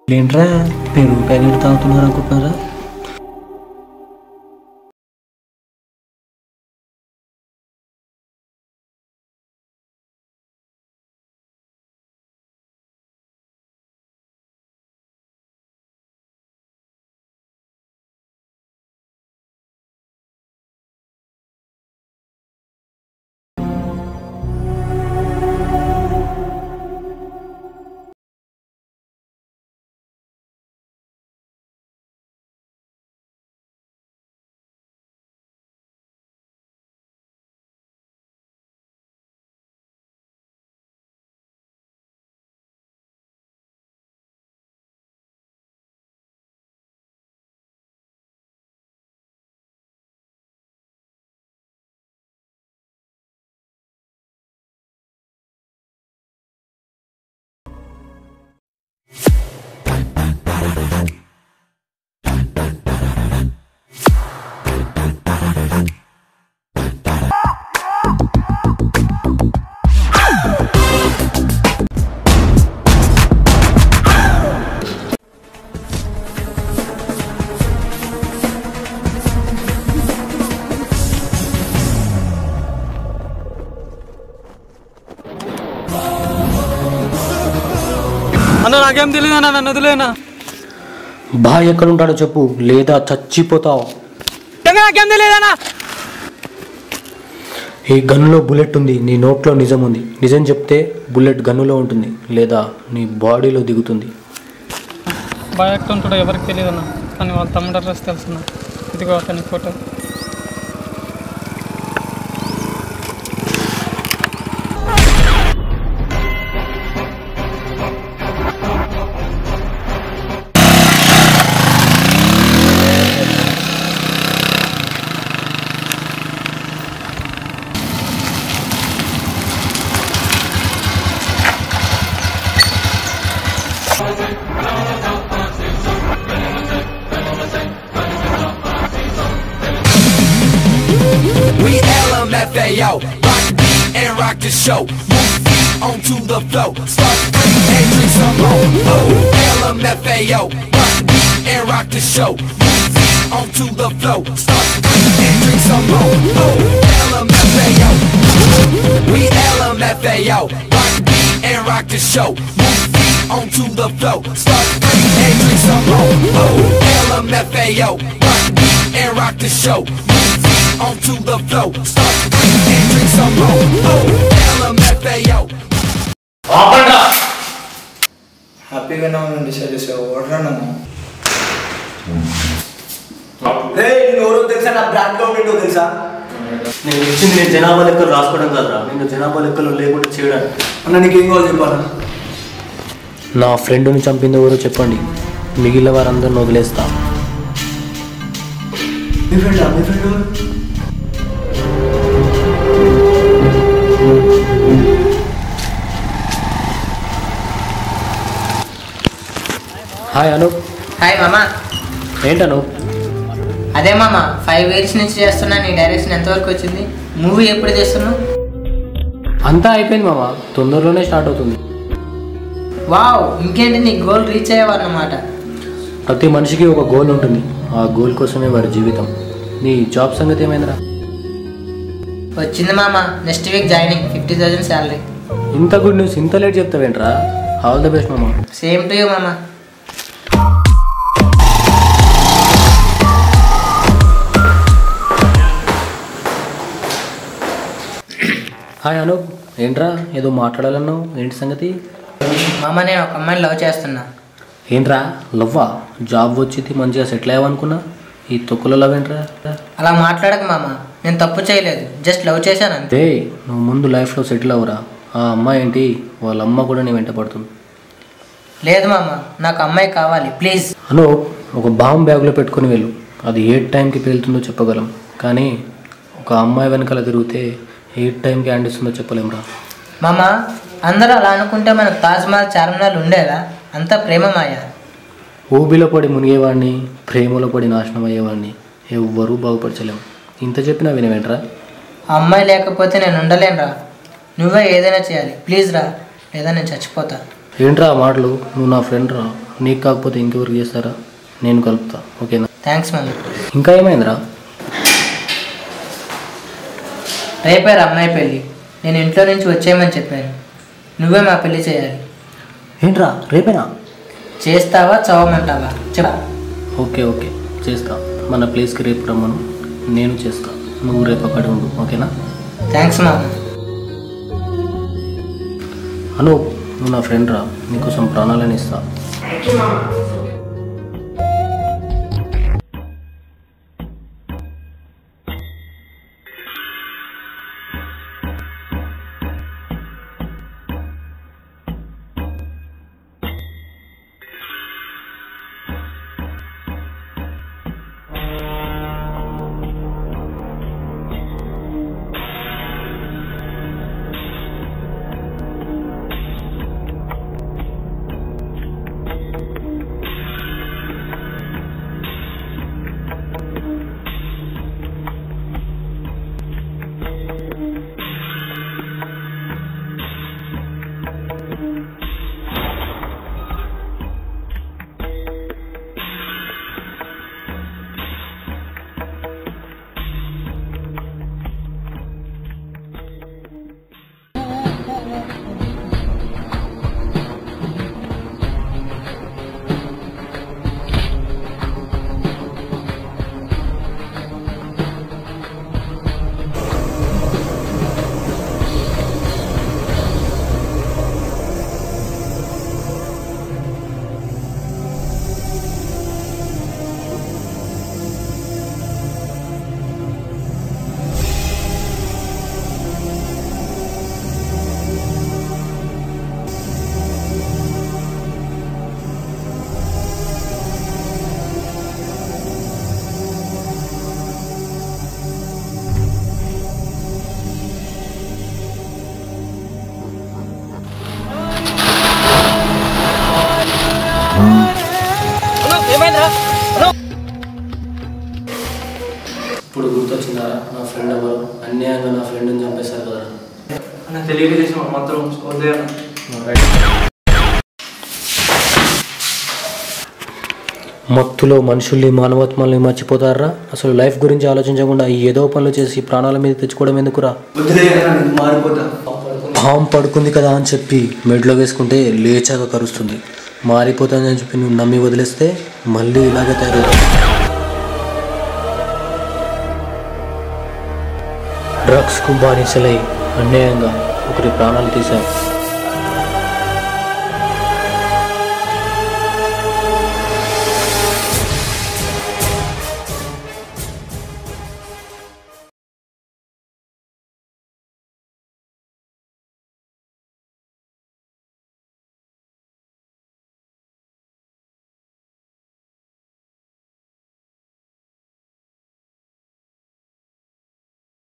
ఏంట్రా పెరుగు ప్యాకెట్ తాగుతున్నారు అనుకుంటున్నారా అన్న నాకేం తెలియదు అన్న నన్ను వదిలేనా బా ఎక్కడుంటాడో చెప్పు లేదా చచ్చిపోతావు నాకేం తెలియదు అన్న ఈ గన్నులో బుల్లెట్ ఉంది నీ నోట్లో నిజం ఉంది నిజం చెప్తే బుల్లెట్ గన్నులో ఉంటుంది లేదా నీ బాడీలో దిగుతుంది బాగా ఎక్కడ ఉంటాడో ఎవరికి తెలియదు అన్న కానీ వాళ్ళ తమ్ముడు అడ్రస్ తెలుసున్నా ఇదిగో అతని photo We LMFAO, rock the beat and rock the show. Move feet onto the flow, start to drink and drink some more. Oh, LMFAO, rock the beat and rock the show. Move feet onto the flow, start to drink and drink some more. Oh, LMFAO, we LMFAO, rock the beat and rock the show. Move feet onto the flow, start to drink and drink some more. Oh, LMFAO, rock the beat and rock the show. Move feet onto the flow, start to drink and drink some more. Oh, LMFAO. హ్యాపీగానే ఉన్నాను decide చేసావు ఓడరా నన్ను రే నేను ఎవరో తెలుసా నా brand లో ఉండేటో తెలుసా నేను ఇచ్చింది నేను జనాభా లెక్కలు రాసుకోవడం కదరా నేను జనాభా లెక్కలు లేకుండా చేయడానికి అన్న నీకు ఏం కావాలి చెప్పాలా నా ఫ్రెండ్ని చంపింది ఎవరో చెప్పండి మిగిలిన వారందరిని వదిలేస్తా మీ ఫ్రెండ్ మీ ఫ్రెండ్ ఎవరు హాయ్ అనూప్ హాయ్ మామ ఏంటను అదే మామ ఫైవ్ ఇయర్స్ నుంచి చేస్తున్నా నీ డైరెక్షన్ ఎంతవరకు వచ్చింది మూవీ ఎప్పుడు చేస్తున్నావు అంతా అయిపోయింది మామ తొందరలోనే స్టార్ట్ అవుతుంది వావ్ ఇంకేంటి నీ గోల్ రీచ్ అయ్యేవారన్నమాట ప్రతి మనిషికి ఒక గోల్ ఉంటుంది ఆ గోల్ కోసమే వారి జీవితం నీ జాబ్ సంగతి ఏమైందిరా వచ్చింది మామ next week joining fifty thousand salary ఇంత గుడ్ న్యూస్ ఇంత లేట్ చెప్తావేంట్రా ఆల్ ద బెస్ట్ మామ సేమ్ టు యూ మామ హాయ్ అనూప్ ఏంట్రా ఏదో మాట్లాడాలన్నావు ఏంటి సంగతి మామ నేను ఒక అమ్మాయిని లవ్ చేస్తున్నా ఏంట్రా లవ్వా జాబ్ వచ్చింది మంచిగా సెటిల్ అయ్యావనుకున్నా ఈ తొక్కులో లవ్ ఏంట్రా అలా మాట్లాడక మామ నేను తప్పు చేయలేదు జస్ట్ లవ్ చేశాను అంతే దే నువ్వు ముందు లైఫ్లో సెటిల్ అవ్వరా ఆ అమ్మాయి ఏంటి వాళ్ళ అమ్మ కూడా నీ వెంట పడుతుంది లేదు మామ నాకు అమ్మాయి కావాలి ప్లీజ్ అను ఒక బాంబ్ బ్యాగ్లో పెట్టుకొని వెళ్ళు అది ఏ టైంకి పేలుతుందో చెప్పగలం కానీ ఒక అమ్మాయి వెనకాల తిరిగితే ఏ టైంకి అండిస్తుందో చెప్పలేంరా మామ అందరూ అలా అనుకుంటే మనకు తాజ్మహల్ చార్మినార్ ఉండేదా అంతా ప్రేమమాయ ఊబిలో పడి మునిగేవాడిని ప్రేమలో పడి నాశనం అయ్యేవాడిని ఎవ్వరూ బాగుపరచలేము ఇంత చెప్పినా వినవేంట్రా ఆ అమ్మాయి లేకపోతే నేను ఉండలేనురా నువ్వే ఏదైనా చేయాలి ప్లీజ్ రా లేదా నేను చచ్చిపోతా ఏంట్రా ఆ మాటలు నువ్వు నా ఫ్రెండ్ రా నీకు కాకపోతే ఇంకెవరికి చేస్తారా నేను కలుపుతా ఓకేనా థ్యాంక్స్ మామ ఇంకా ఏమైందిరా రేపే రా అమ్మాయి పెళ్ళి నేను ఇంట్లో నుంచి వచ్చేయమని చెప్పాను నువ్వే మా పెళ్ళి చేయాలి ఏంట్రా రేపేనా చేస్తావా చదవమంటావా చెప్పా ఓకే ఓకే చేస్తా మన ప్లేస్కి రేపు రమ్మను నేను చేస్తా నువ్వు రేపు అక్కడ ఉండు ఓకేనా థ్యాంక్స్ మామ అను నువ్వు నా ఫ్రెండ్ రా నీకోసం ప్రాణాలని ఇస్తా ఇప్పుడు గుర్తొచ్చిందారా నా ఫ్రెండ్ ఎవరు అన్యాయంగా నా ఫ్రెండ్ని చంపేశారు కదరా అన్న తెలియక చేసిన మాత్రం వద్దే అన్న మత్తులో మనుషుల్ని మానవత్వాల్ని మర్చిపోతారా అసలు లైఫ్ గురించి ఆలోచించకుండా ఈ ఏదో పనులు చేసి ప్రాణాల మీద తెచ్చుకోవడం ఎందుకురా వదిలే అన్న నేను మారిపోతా పాము పడుకుంది కదా అని చెప్పి మెడలో వేసుకుంటే లేచాక కరుస్తుంది మారిపోతుందని చెప్పి నువ్వు నమ్మి వదిలేస్తే మళ్ళీ ఇలాగే తయారవుతుంది డ్రగ్స్కు బానిసలై అన్యాయంగా ఒకరి ప్రాణాలు తీశావు